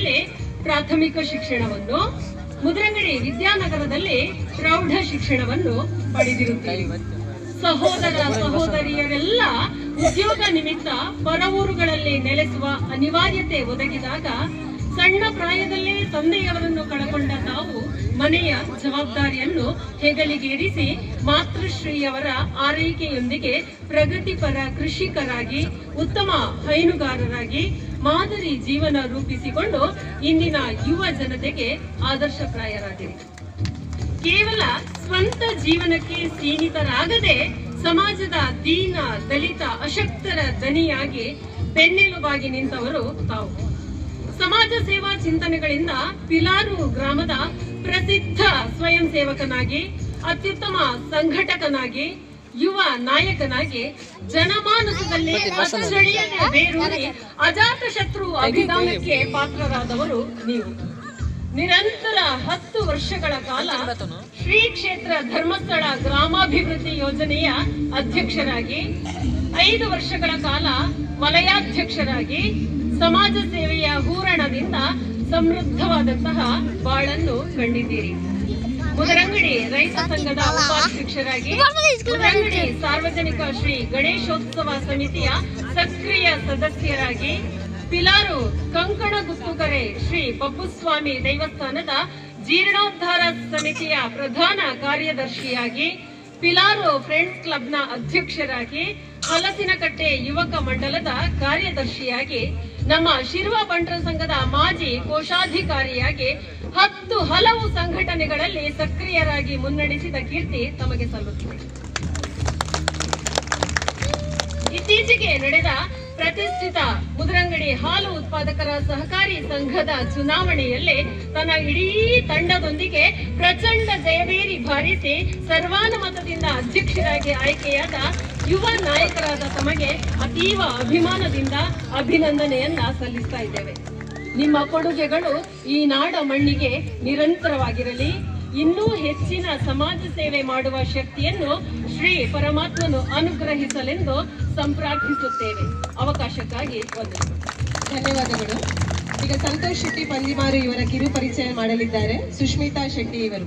ಶಾಲೆಯಲ್ಲಿ ಪ್ರಾಥಮಿಕ ಶಿಕ್ಷಣವನ್ನು ಮುದ್ರಂಗಡಿ ವಿದ್ಯಾನಗರದಲ್ಲಿ ಪ್ರೌಢ ಶಿಕ್ಷಣವನ್ನು ಪಡೆದಿರುತ್ತೇವೆ ಸಹೋದರ ಸಹೋದರಿಯರೆಲ್ಲ ಉದ್ಯೋಗ ನಿಮಿತ್ತ ಪರ ಊರುಗಳಲ್ಲಿ ನೆಲೆಸುವ ಅನಿವಾರ್ಯತೆ ಒದಗಿದಾಗ ಸಣ್ಣ ಪ್ರಾಯದಲ್ಲೇ ತಂದೆಯವರನ್ನು ಕಳಕೊಂಡ ತಾವು ಮನೆಯ ಜವಾಬ್ದಾರಿಯನ್ನು ಹೆಗಲಿಗೇರಿಸಿ ಮಾತೃಶ್ರೀಯವರ ಆರೈಕೆಯೊಂದಿಗೆ ಪ್ರಗತಿಪರ ಕೃಷಿಕರಾಗಿ ಉತ್ತಮ ಹೈನುಗಾರರಾಗಿ ಮಾದರಿ ಜೀವನ ರೂಪಿಸಿಕೊಂಡು ಇಂದಿನ ಯುವ ಜನತೆಗೆ ಆದರ್ಶಪ್ರಾಯರಾಗಿರಿ ಕೇವಲ ಸ್ವಂತ ಜೀವನಕ್ಕೆ ಸೀಮಿತರಾಗದೆ ಸಮಾಜದ ದೀನ ದಲಿತ ಅಶಕ್ತರ ದನಿಯಾಗಿ ಬೆನ್ನೆಲುಬಾಗಿ ನಿಂತವರು ತಾವು ಸಮಾಜ ಸೇವಾ ಚಿಂತನೆಗಳಿಂದ ಪಿಲಾರು ಗ್ರಾಮದ ಪ್ರಸಿದ್ಧ ಸ್ವಯಂ ಸೇವಕನಾಗಿ ಅತ್ಯುತ್ತಮ ಸಂಘಟಕನಾಗಿ ಯುವ ನಾಯಕನಾಗಿ ಜನಮಾನಸದಲ್ಲಿ ಅಚ್ಚಳಿಯದೆ ಬೇರೂರಿ ಅಜಾತ ಶತ್ರು ಅಭಿದಾನಕ್ಕೆ ಪಾತ್ರರಾದವರು ನೀವು ನಿರಂತರ ಹತ್ತು ವರ್ಷಗಳ ಕಾಲ ಶ್ರೀ ಕ್ಷೇತ್ರ ಧರ್ಮಸ್ಥಳ ಗ್ರಾಮಾಭಿವೃದ್ಧಿ ಯೋಜನೆಯ ಅಧ್ಯಕ್ಷರಾಗಿ ಐದು ವರ್ಷಗಳ ಕಾಲ ವಲಯಾಧ್ಯಕ್ಷರಾಗಿ ಸಮಾಜ ಸೇವೆಯ ಹೂರಣದಿಂದ ಸಮೃದ್ಧವಾದಂತಹ ಬಾಳನ್ನು ಕಂಡಿದ್ದೀರಿ ಮುದರಂಗಡಿ ರೈತ ಸಂಘದ ಉಪಾಧ್ಯಕ್ಷರಾಗಿ ಮುದರಂಗಡಿ ಸಾರ್ವಜನಿಕ ಶ್ರೀ ಗಣೇಶೋತ್ಸವ ಸಮಿತಿಯ ಸಕ್ರಿಯ ಸದಸ್ಯರಾಗಿ ಪಿಲಾರು ಕಂಕಣ ಗುತ್ತುಕರೆ ಶ್ರೀ ಪಪ್ಪುಸ್ವಾಮಿ ದೇವಸ್ಥಾನದ ಜೀರ್ಣೋದ್ಧಾರ ಸಮಿತಿಯ ಪ್ರಧಾನ ಕಾರ್ಯದರ್ಶಿಯಾಗಿ ಪಿಲಾರು ಫ್ರೆಂಡ್ಸ್ ಕ್ಲಬ್ನ ಅಧ್ಯಕ್ಷರಾಗಿ ಹಲಸಿನಕಟ್ಟೆ ಯುವಕ ಮಂಡಲದ ಕಾರ್ಯದರ್ಶಿಯಾಗಿ ನಮ್ಮ ಶಿರುವ ಬಂಟರ ಸಂಘದ ಮಾಜಿ ಕೋಶಾಧಿಕಾರಿಯಾಗಿ ಹತ್ತು ಹಲವು ಸಂಘಟನೆಗಳಲ್ಲಿ ಸಕ್ರಿಯರಾಗಿ ಮುನ್ನಡೆಸಿದ ಕೀರ್ತಿ ತಮಗೆ ಸಲ್ಲುತ್ತದೆ ಇತ್ತೀಚೆಗೆ ನಡೆದ ಪ್ರತಿಷ್ಠಿತ ಮುದ್ರಂಗಡಿ ಹಾಲು ಉತ್ಪಾದಕರ ಸಹಕಾರಿ ಸಂಘದ ಚುನಾವಣೆಯಲ್ಲಿ ತನ್ನ ಇಡೀ ತಂಡದೊಂದಿಗೆ ಪ್ರಚಂಡ ಜಯಬೇರಿ ಬಾರಿಸಿ ಸರ್ವಾನುಮತದಿಂದ ಅಧ್ಯಕ್ಷರಾಗಿ ಆಯ್ಕೆಯಾದ ಯುವ ನಾಯಕರಾದ ತಮಗೆ ಅತೀವ ಅಭಿಮಾನದಿಂದ ಅಭಿನಂದನೆಯನ್ನ ಸಲ್ಲಿಸ್ತಾ ಇದ್ದೇವೆ ನಿಮ್ಮ ಕೊಡುಗೆಗಳು ಈ ನಾಡ ಮಣ್ಣಿಗೆ ನಿರಂತರವಾಗಿರಲಿ ಇನ್ನೂ ಹೆಚ್ಚಿನ ಸಮಾಜ ಸೇವೆ ಮಾಡುವ ಶಕ್ತಿಯನ್ನು ಶ್ರೀ ಪರಮಾತ್ಮನು ಅನುಗ್ರಹಿಸಲೆಂದು ಸಂಪ್ರಾರ್ಥಿಸುತ್ತೇವೆ ಅವಕಾಶಕ್ಕಾಗಿ ವಂದನೆಗಳು ಧನ್ಯವಾದಗಳು ಈಗ ಸಂತೋಷ್ ಶೆಟ್ಟಿ ಪಂಜಿಮಾರು ಇವರ ಕಿರು ಪರಿಚಯ ಮಾಡಲಿದ್ದಾರೆ ಸುಷ್ಮಿತಾ ಶೆಟ್ಟಿ ಇವರು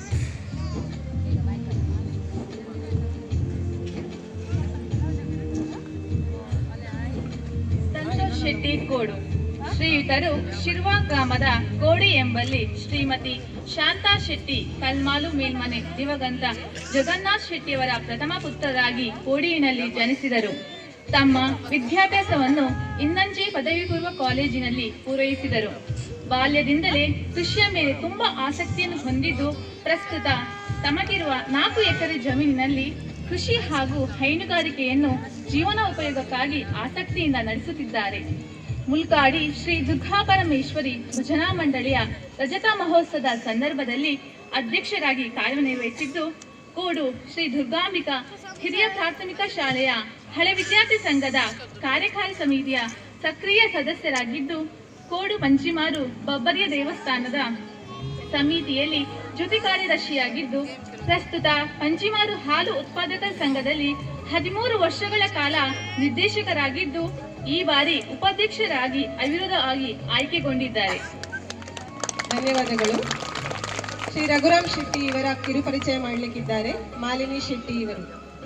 ಸಂತೋಷ್ ಶೆಟ್ಟಿ ಕೋಡು ಶ್ರೀಯುತರು ಶಿರ್ವಾ ಗ್ರಾಮದ ಕೋಡಿ ಎಂಬಲ್ಲಿ ಶ್ರೀಮತಿ ಶಾಂತಾ ಶೆಟ್ಟಿ ಕಲ್ಮಾಲು ಮೇಲ್ಮನೆ ದಿವಂಗತ ಜಗನ್ನಾಥ್ ಶೆಟ್ಟಿಯವರ ಪ್ರಥಮ ಪುತ್ರರಾಗಿ ಕೋಡಿಯಿನಲ್ಲಿ ಜನಿಸಿದರು ತಮ್ಮ ವಿದ್ಯಾಭ್ಯಾಸವನ್ನು ಇನ್ನಂಜಿ ಪದವಿ ಪೂರ್ವ ಕಾಲೇಜಿನಲ್ಲಿ ಪೂರೈಸಿದರು ಬಾಲ್ಯದಿಂದಲೇ ಕೃಷಿಯ ಮೇಲೆ ತುಂಬಾ ಆಸಕ್ತಿಯನ್ನು ಹೊಂದಿದ್ದು ಪ್ರಸ್ತುತ ತಮಗಿರುವ ನಾಲ್ಕು ಎಕರೆ ಜಮೀನಿನಲ್ಲಿ ಕೃಷಿ ಹಾಗೂ ಹೈನುಗಾರಿಕೆಯನ್ನು ಜೀವನ ಉಪಯೋಗಕ್ಕಾಗಿ ಆಸಕ್ತಿಯಿಂದ ನಡೆಸುತ್ತಿದ್ದಾರೆ ಮುಲ್ಕಾಡಿ ಶ್ರೀ ದುರ್ಗಾಪರಮೇಶ್ವರಿ ಭಜನಾ ಮಂಡಳಿಯ ರಜತ ಮಹೋತ್ಸವದ ಸಂದರ್ಭದಲ್ಲಿ ಅಧ್ಯಕ್ಷರಾಗಿ ಕಾರ್ಯನಿರ್ವಹಿಸಿದ್ದು ಕೋಡು ಶ್ರೀ ದುರ್ಗಾಂಬಿಕಾ ಹಿರಿಯ ಪ್ರಾಥಮಿಕ ಶಾಲೆಯ ಹಳೆ ವಿದ್ಯಾರ್ಥಿ ಸಂಘದ ಕಾರ್ಯಕಾರಿ ಸಮಿತಿಯ ಸಕ್ರಿಯ ಸದಸ್ಯರಾಗಿದ್ದು ಕೋಡು ಪಂಚಿಮಾರು ಬಬ್ಬರಿಯ ದೇವಸ್ಥಾನದ ಸಮಿತಿಯಲ್ಲಿ ಜೊತೆ ಕಾರ್ಯದರ್ಶಿಯಾಗಿದ್ದು ಪ್ರಸ್ತುತ ಪಂಚಿಮಾರು ಹಾಲು ಉತ್ಪಾದಕರ ಸಂಘದಲ್ಲಿ ಹದಿಮೂರು ವರ್ಷಗಳ ಕಾಲ ನಿರ್ದೇಶಕರಾಗಿದ್ದು ಈ ಬಾರಿ ಉಪಾಧ್ಯಕ್ಷರಾಗಿ ಅವಿರೋಧವಾಗಿ ಆಯ್ಕೆಗೊಂಡಿದ್ದಾರೆ ಧನ್ಯವಾದಗಳು ಶ್ರೀ ರಘುರಾಮ್ ಶೆಟ್ಟಿ ಇವರ ಕಿರು ಪರಿಚಯ ಮಾಡಲಿಕ್ಕಿದ್ದಾರೆ ಮಾಲಿನಿ ಶೆಟ್ಟಿ ಇವರು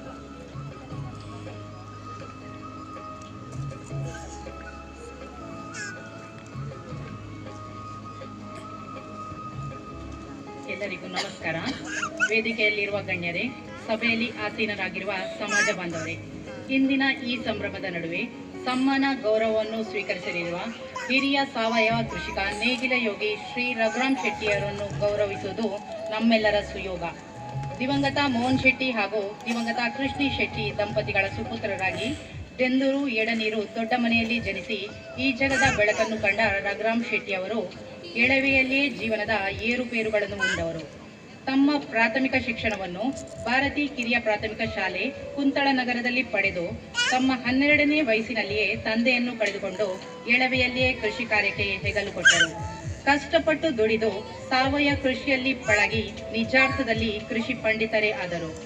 ಎಲ್ಲರಿಗೂ ನಮಸ್ಕಾರ ವೇದಿಕೆಯಲ್ಲಿರುವ ಗಣ್ಯರೇ ಸಭೆಯಲ್ಲಿ ಆಸೀನರಾಗಿರುವ ಸಮಾಜ ಬಾಂಧವರೇ ಇಂದಿನ ಈ ಸಂಭ್ರಮದ ನಡುವೆ ಸಮ್ಮಾನ ಗೌರವವನ್ನು ಸ್ವೀಕರಿಸಲಿರುವ ಹಿರಿಯ ಸಾವಯವ ಕೃಷಿಕ ನೇಗಿಲ ಯೋಗಿ ಶ್ರೀ ರಘುರಾಮ್ ಶೆಟ್ಟಿಯವರನ್ನು ಗೌರವಿಸುವುದು ನಮ್ಮೆಲ್ಲರ ಸುಯೋಗ ದಿವಂಗತ ಮೋಹನ್ ಶೆಟ್ಟಿ ಹಾಗೂ ದಿವಂಗತ ಕೃಷ್ಣಿ ಶೆಟ್ಟಿ ದಂಪತಿಗಳ ಸುಪುತ್ರರಾಗಿ ದೆಂದೂರು ಎಡನೀರು ದೊಡ್ಡ ಮನೆಯಲ್ಲಿ ಜನಿಸಿ ಈ ಜಗದ ಬೆಳಕನ್ನು ಕಂಡ ರಘುರಾಮ್ ಶೆಟ್ಟಿ ಅವರು ಎಳವೆಯಲ್ಲಿಯೇ ಜೀವನದ ಏರುಪೇರುಗಳನ್ನು ಉಂಡವರು ತಮ್ಮ ಪ್ರಾಥಮಿಕ ಶಿಕ್ಷಣವನ್ನು ಭಾರತಿ ಕಿರಿಯ ಪ್ರಾಥಮಿಕ ಶಾಲೆ ಕುಂತಳ ನಗರದಲ್ಲಿ ಪಡೆದು ತಮ್ಮ ಹನ್ನೆರಡನೇ ವಯಸ್ಸಿನಲ್ಲಿಯೇ ತಂದೆಯನ್ನು ಕಳೆದುಕೊಂಡು ಎಳವೆಯಲ್ಲಿಯೇ ಕೃಷಿ ಕಾರ್ಯಕ್ಕೆ ಹೆಗಲು ಕೊಟ್ಟರು ಕಷ್ಟಪಟ್ಟು ದುಡಿದು ಸಾವಯವ ಕೃಷಿಯಲ್ಲಿ ಪಳಗಿ ನಿಜಾರ್ಥದಲ್ಲಿ ಕೃಷಿ ಪಂಡಿತರೇ ಆದರು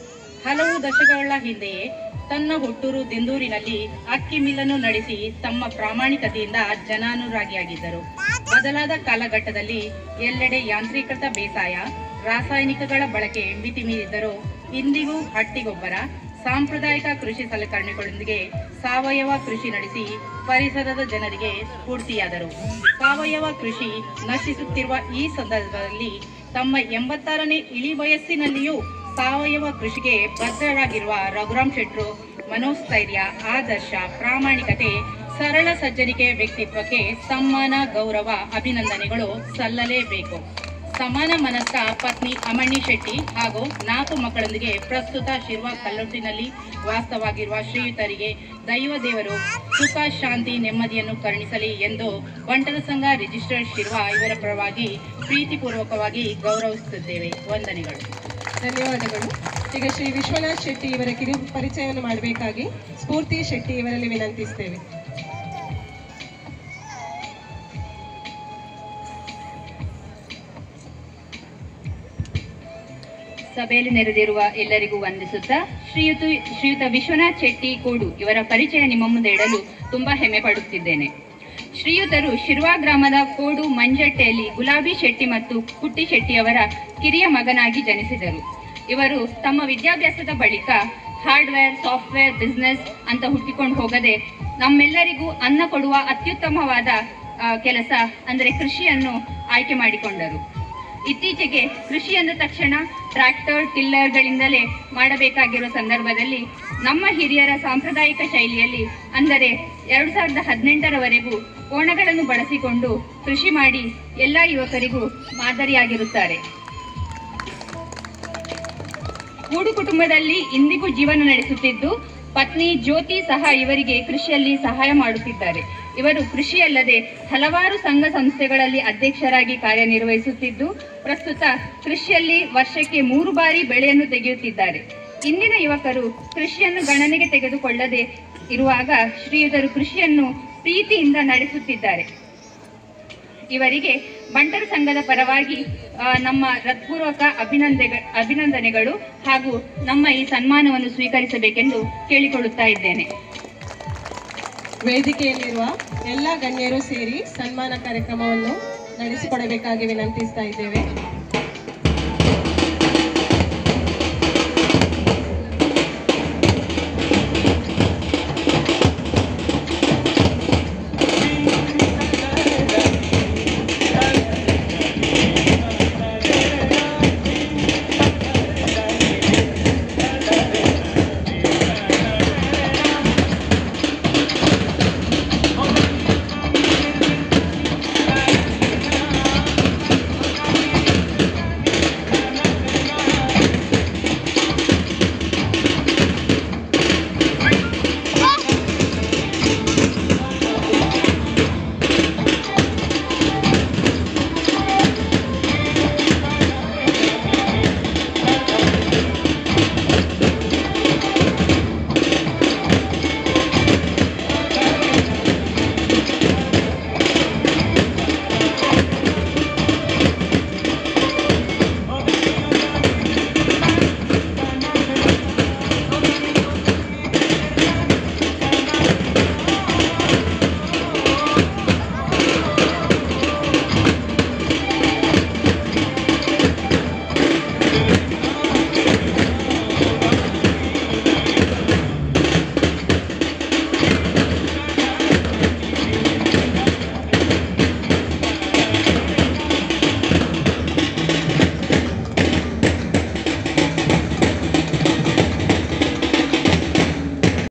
ಹಲವು ದಶಕಗಳ ಹಿಂದೆಯೇ ತನ್ನ ಹುಟ್ಟೂರು ದೆಂದೂರಿನಲ್ಲಿ ಅಕ್ಕಿ ಮಿಲ್ಲನ್ನು ನಡೆಸಿ ತಮ್ಮ ಪ್ರಾಮಾಣಿಕತೆಯಿಂದ ಜನಾನುರಾಗಿಯಾಗಿದ್ದರು ಬದಲಾದ ಕಾಲಘಟ್ಟದಲ್ಲಿ ಎಲ್ಲೆಡೆ ಯಾಂತ್ರೀಕೃತ ಬೇಸಾಯ ರಾಸಾಯನಿಕಗಳ ಬಳಕೆ ಮಿತಿ ಮೀರಿದ್ದರೂ ಇಂದಿಗೂ ಹಟ್ಟಿಗೊಬ್ಬರ ಸಾಂಪ್ರದಾಯಿಕ ಕೃಷಿ ಸಲಕರಣೆಗಳೊಂದಿಗೆ ಸಾವಯವ ಕೃಷಿ ನಡೆಸಿ ಪರಿಸರದ ಜನರಿಗೆ ಸ್ಫೂರ್ತಿಯಾದರು ಸಾವಯವ ಕೃಷಿ ನಶಿಸುತ್ತಿರುವ ಈ ಸಂದರ್ಭದಲ್ಲಿ ತಮ್ಮ ಎಂಬತ್ತಾರನೇ ಇಳಿ ವಯಸ್ಸಿನಲ್ಲಿಯೂ ಸಾವಯವ ಕೃಷಿಗೆ ಬದ್ಧರಾಗಿರುವ ರಘುರಾಮ್ ಶೆಟ್ರು ಮನೋಸ್ಥೈರ್ಯ ಆದರ್ಶ ಪ್ರಾಮಾಣಿಕತೆ ಸರಳ ಸಜ್ಜನಿಕೆ ವ್ಯಕ್ತಿತ್ವಕ್ಕೆ ಸಮ್ಮಾನ ಗೌರವ ಅಭಿನಂದನೆಗಳು ಸಲ್ಲಲೇಬೇಕು ಸಮಾನ ಮನಸ್ಕ ಪತ್ನಿ ಅಮಣಿ ಶೆಟ್ಟಿ ಹಾಗೂ ನಾಲ್ಕು ಮಕ್ಕಳೊಂದಿಗೆ ಪ್ರಸ್ತುತ ಶಿರ್ವ ಕಲ್ಲೊಟ್ಟಿನಲ್ಲಿ ವಾಸವಾಗಿರುವ ಶ್ರೀಯುತರಿಗೆ ದೈವ ದೇವರು ಸುಖ ಶಾಂತಿ ನೆಮ್ಮದಿಯನ್ನು ಕರುಣಿಸಲಿ ಎಂದು ಬಂಟರ ಸಂಘ ರಿಜಿಸ್ಟರ್ಡ್ ಶಿರ್ವ ಇವರ ಪರವಾಗಿ ಪ್ರೀತಿಪೂರ್ವಕವಾಗಿ ಗೌರವಿಸುತ್ತಿದ್ದೇವೆ ವಂದನೆಗಳು ಧನ್ಯವಾದಗಳು ಈಗ ಶ್ರೀ ವಿಶ್ವನಾಥ್ ಶೆಟ್ಟಿ ಇವರ ಕಿರು ಪರಿಚಯವನ್ನು ಮಾಡಬೇಕಾಗಿ ಸ್ಫೂರ್ತಿ ಶೆಟ್ಟಿ ಇವರಲ್ಲಿ ವಿನಂತಿಸ್ತೇವೆ ಸಭೆಯಲ್ಲಿ ನೆರೆದಿರುವ ಎಲ್ಲರಿಗೂ ವಂದಿಸುತ್ತಾ ಶ್ರೀಯುತ ಶ್ರೀಯುತ ವಿಶ್ವನಾಥ್ ಶೆಟ್ಟಿ ಕೂಡು ಇವರ ಪರಿಚಯ ನಿಮ್ಮ ಮುಂದೆ ಇಡಲು ತುಂಬಾ ಹೆಮ್ಮೆ ಪಡುತ್ತಿದ್ದೇನೆ ಶ್ರೀಯುತರು ಶಿರ್ವಾ ಗ್ರಾಮದ ಕೋಡು ಮಂಜಟ್ಟೆಯಲ್ಲಿ ಗುಲಾಬಿ ಶೆಟ್ಟಿ ಮತ್ತು ಪುಟ್ಟಿ ಶೆಟ್ಟಿಯವರ ಕಿರಿಯ ಮಗನಾಗಿ ಜನಿಸಿದರು ಇವರು ತಮ್ಮ ವಿದ್ಯಾಭ್ಯಾಸದ ಬಳಿಕ ಹಾರ್ಡ್ವೇರ್ ಸಾಫ್ಟ್ವೇರ್ ಬಿಸ್ನೆಸ್ ಅಂತ ಹುಟ್ಟಿಕೊಂಡು ಹೋಗದೆ ನಮ್ಮೆಲ್ಲರಿಗೂ ಅನ್ನ ಕೊಡುವ ಅತ್ಯುತ್ತಮವಾದ ಆ, ಕೆಲಸ ಅಂದರೆ ಕೃಷಿಯನ್ನು ಆಯ್ಕೆ ಮಾಡಿಕೊಂಡರು ಇತ್ತೀಚೆಗೆ ಕೃಷಿ ಅಂದ ತಕ್ಷಣ ಟ್ರ್ಯಾಕ್ಟರ್ ಟಿಲ್ಲರ್ಗಳಿಂದಲೇ ಮಾಡಬೇಕಾಗಿರುವ ಸಂದರ್ಭದಲ್ಲಿ ನಮ್ಮ ಹಿರಿಯರ ಸಾಂಪ್ರದಾಯಿಕ ಶೈಲಿಯಲ್ಲಿ ಅಂದರೆ ಎರಡು ಸಾವಿರದ ಹದಿನೆಂಟರವರೆಗೂ ಕೋಣಗಳನ್ನು ಬಳಸಿಕೊಂಡು ಕೃಷಿ ಮಾಡಿ ಎಲ್ಲ ಯುವಕರಿಗೂ ಮಾದರಿಯಾಗಿರುತ್ತಾರೆ ಕೂಡು ಕುಟುಂಬದಲ್ಲಿ ಇಂದಿಗೂ ಜೀವನ ನಡೆಸುತ್ತಿದ್ದು ಪತ್ನಿ ಜ್ಯೋತಿ ಸಹ ಇವರಿಗೆ ಕೃಷಿಯಲ್ಲಿ ಸಹಾಯ ಮಾಡುತ್ತಿದ್ದಾರೆ ಇವರು ಕೃಷಿಯಲ್ಲದೆ ಹಲವಾರು ಸಂಘ ಸಂಸ್ಥೆಗಳಲ್ಲಿ ಅಧ್ಯಕ್ಷರಾಗಿ ಕಾರ್ಯನಿರ್ವಹಿಸುತ್ತಿದ್ದು ಪ್ರಸ್ತುತ ಕೃಷಿಯಲ್ಲಿ ವರ್ಷಕ್ಕೆ ಮೂರು ಬಾರಿ ಬೆಳೆಯನ್ನು ತೆಗೆಯುತ್ತಿದ್ದಾರೆ ಇಂದಿನ ಯುವಕರು ಕೃಷಿಯನ್ನು ಗಣನೆಗೆ ತೆಗೆದುಕೊಳ್ಳದೆ ಇರುವಾಗ ಶ್ರೀಯುತರು ಕೃಷಿಯನ್ನು ಪ್ರೀತಿಯಿಂದ ನಡೆಸುತ್ತಿದ್ದಾರೆ ಇವರಿಗೆ ಬಂಟರು ಸಂಘದ ಪರವಾಗಿ ಆ, ನಮ್ಮ ಹೃತ್ಪೂರ್ವಕ ಅಭಿನಂದನೆ ಅಭಿನಂದನೆಗಳು ಹಾಗೂ ನಮ್ಮ ಈ ಸನ್ಮಾನವನ್ನು ಸ್ವೀಕರಿಸಬೇಕೆಂದು ಕೇಳಿಕೊಳ್ಳುತ್ತಾ ಇದ್ದೇನೆ ವೇದಿಕೆಯಲ್ಲಿರುವ ಎಲ್ಲ ಗಣ್ಯರು ಸೇರಿ ಸನ್ಮಾನ ಕಾರ್ಯಕ್ರಮವನ್ನು ನಡೆಸಿಕೊಡಬೇಕಾಗಿ ವಿನಂತಿಸ್ತಾ ಇದ್ದೇವೆ